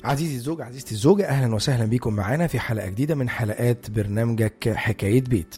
عزيزي الزوج عزيزتي الزوجة أهلا وسهلا بكم معنا في حلقة جديدة من حلقات برنامجك حكاية بيت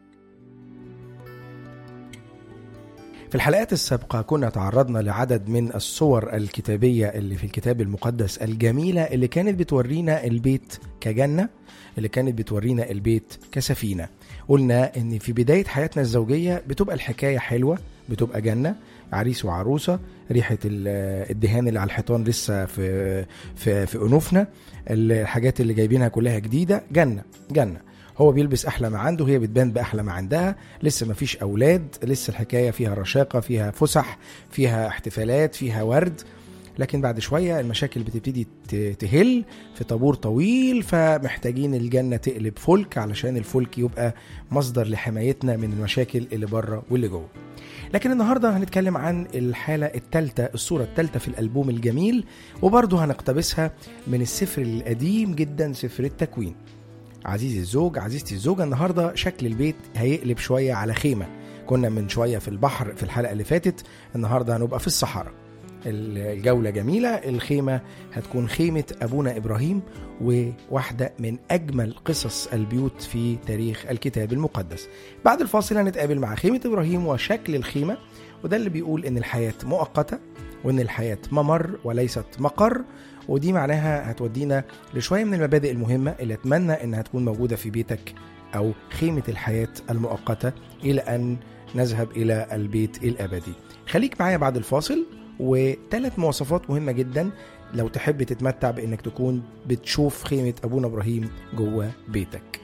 في الحلقات السابقة كنا تعرضنا لعدد من الصور الكتابية اللي في الكتاب المقدس الجميلة اللي كانت بتورينا البيت كجنة اللي كانت بتورينا البيت كسفينة قلنا ان في بداية حياتنا الزوجية بتبقى الحكاية حلوة بتبقى جنة عريس وعروسة ريحة ال- الدهان اللي على الحيطان لسه في في في انوفنا الحاجات اللي جايبينها كلها جديدة جنة جنة هو بيلبس احلى ما عنده هي بتبان باحلى ما عندها لسه ما فيش اولاد لسه الحكايه فيها رشاقه فيها فسح فيها احتفالات فيها ورد لكن بعد شويه المشاكل بتبتدي ت- تهل في طابور طويل فمحتاجين الجنه تقلب فلك علشان الفلك يبقى مصدر لحمايتنا من المشاكل اللي بره واللي جوه لكن النهارده هنتكلم عن الحاله الثالثه الصوره الثالثه في الالبوم الجميل وبرضه هنقتبسها من السفر القديم جدا سفر التكوين عزيزي الزوج عزيزتي الزوجة النهاردة شكل البيت هيقلب شوية على خيمة كنا من شوية في البحر في الحلقة اللي فاتت النهاردة هنبقى في الصحراء الجولة جميلة الخيمة هتكون خيمة أبونا إبراهيم وواحدة من أجمل قصص البيوت في تاريخ الكتاب المقدس بعد الفاصل هنتقابل مع خيمة إبراهيم وشكل الخيمة وده اللي بيقول إن الحياة مؤقتة وإن الحياة ممر وليست مقر ودي معناها هتودينا لشوية من المبادئ المهمة اللي أتمنى إنها تكون موجودة في بيتك أو خيمة الحياة المؤقتة إلى أن نذهب إلى البيت الأبدي خليك معايا بعد الفاصل وثلاث مواصفات مهمة جدا لو تحب تتمتع بإنك تكون بتشوف خيمة أبونا إبراهيم جوه بيتك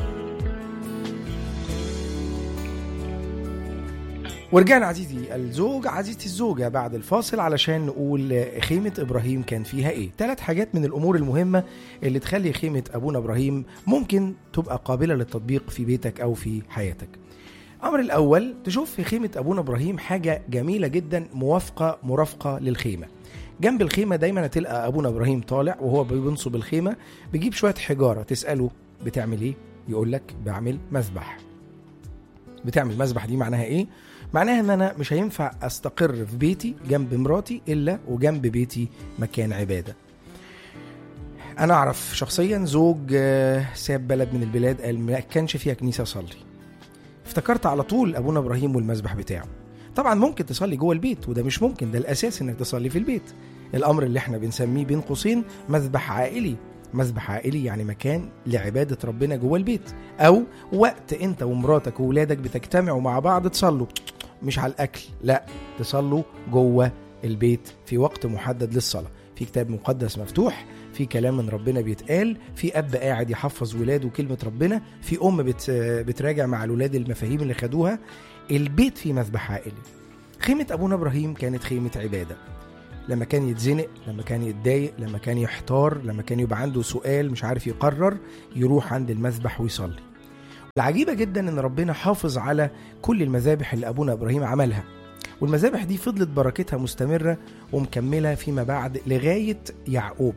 ورجعنا عزيزي الزوج عزيزتي الزوجة بعد الفاصل علشان نقول خيمة إبراهيم كان فيها إيه ثلاث حاجات من الأمور المهمة اللي تخلي خيمة أبونا إبراهيم ممكن تبقى قابلة للتطبيق في بيتك أو في حياتك الأمر الأول تشوف في خيمة أبونا إبراهيم حاجة جميلة جدا موافقة مرافقة للخيمة جنب الخيمة دايما هتلقى أبونا إبراهيم طالع وهو بينصب الخيمة بيجيب شوية حجارة تسأله بتعمل إيه يقول لك بعمل مذبح بتعمل مذبح دي معناها إيه معناها ان انا مش هينفع استقر في بيتي جنب مراتي الا وجنب بيتي مكان عباده انا اعرف شخصيا زوج آه، ساب بلد من البلاد قال ما كانش فيها كنيسه اصلي افتكرت على طول ابونا ابراهيم والمذبح بتاعه طبعا ممكن تصلي جوه البيت وده مش ممكن ده الاساس انك تصلي في البيت الامر اللي احنا بنسميه بين قوسين مذبح عائلي مذبح عائلي يعني مكان لعباده ربنا جوه البيت او وقت انت ومراتك وولادك بتجتمعوا مع بعض تصلوا مش على الاكل لا تصلوا جوه البيت في وقت محدد للصلاه في كتاب مقدس مفتوح في كلام من ربنا بيتقال في اب قاعد يحفظ ولاده كلمه ربنا في ام بت بتراجع مع الولاد المفاهيم اللي خدوها البيت فيه مذبح عائلي خيمه ابونا ابراهيم كانت خيمه عباده لما كان يتزنق لما كان يتضايق لما كان يحتار لما كان يبقى عنده سؤال مش عارف يقرر يروح عند المذبح ويصلي العجيبة جدا ان ربنا حافظ على كل المذابح اللي ابونا ابراهيم عملها والمذابح دي فضلت بركتها مستمرة ومكملة فيما بعد لغاية يعقوب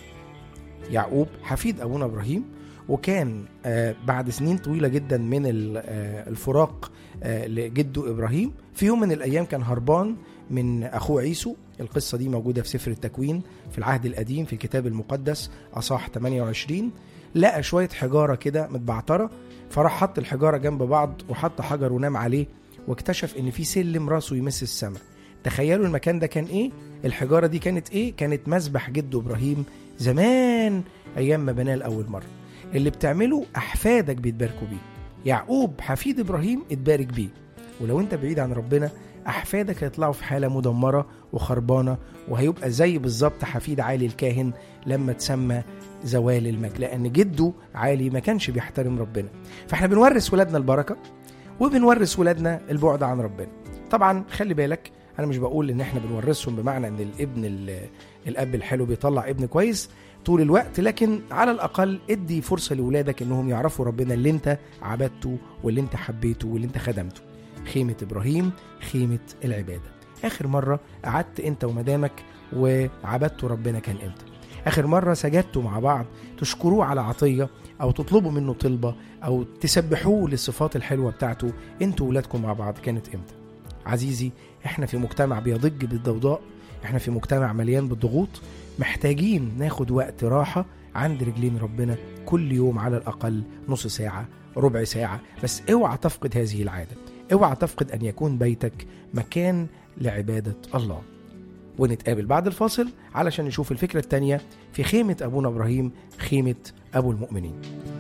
يعقوب حفيد ابونا ابراهيم وكان آه، بعد سنين طويلة جدا من ال- آه، الفراق آه، لجده ابراهيم في يوم من الايام كان هربان من اخوه عيسو القصة دي موجودة في سفر التكوين في العهد القديم في الكتاب المقدس اصح 28 لقى شوية حجارة كده متبعترة فراح حط الحجارة جنب بعض وحط حجر ونام عليه واكتشف ان في سلم راسه يمس السماء تخيلوا المكان ده كان ايه الحجارة دي كانت ايه كانت مذبح جده ابراهيم زمان ايام ما بناه لاول مرة اللي بتعمله احفادك بيتباركوا بيه يعقوب حفيد ابراهيم اتبارك بيه ولو انت بعيد عن ربنا احفادك هيطلعوا في حاله مدمره وخربانه وهيبقى زي بالظبط حفيد عالي الكاهن لما تسمى زوال المجد لان جده عالي ما كانش بيحترم ربنا فاحنا بنورث ولادنا البركه وبنورث ولادنا البعد عن ربنا طبعا خلي بالك انا مش بقول ان احنا بنورثهم بمعنى ان الابن ال- الاب الحلو بيطلع ابن كويس طول الوقت لكن على الاقل ادي فرصه لاولادك انهم يعرفوا ربنا اللي انت عبدته واللي انت حبيته واللي انت خدمته خيمه ابراهيم خيمه العباده اخر مره قعدت انت ومدامك وعبدتوا ربنا كان امتى اخر مره سجدتوا مع بعض تشكروه على عطيه او تطلبوا منه طلبه او تسبحوه للصفات الحلوه بتاعته انتوا ولادكم مع بعض كانت امتى عزيزي احنا في مجتمع بيضج بالضوضاء احنا في مجتمع مليان بالضغوط محتاجين ناخد وقت راحة عند رجلين ربنا كل يوم على الأقل نص ساعة ربع ساعة بس اوعى تفقد هذه العادة اوعى تفقد أن يكون بيتك مكان لعبادة الله ونتقابل بعد الفاصل علشان نشوف الفكرة التانية في خيمة أبونا إبراهيم خيمة أبو المؤمنين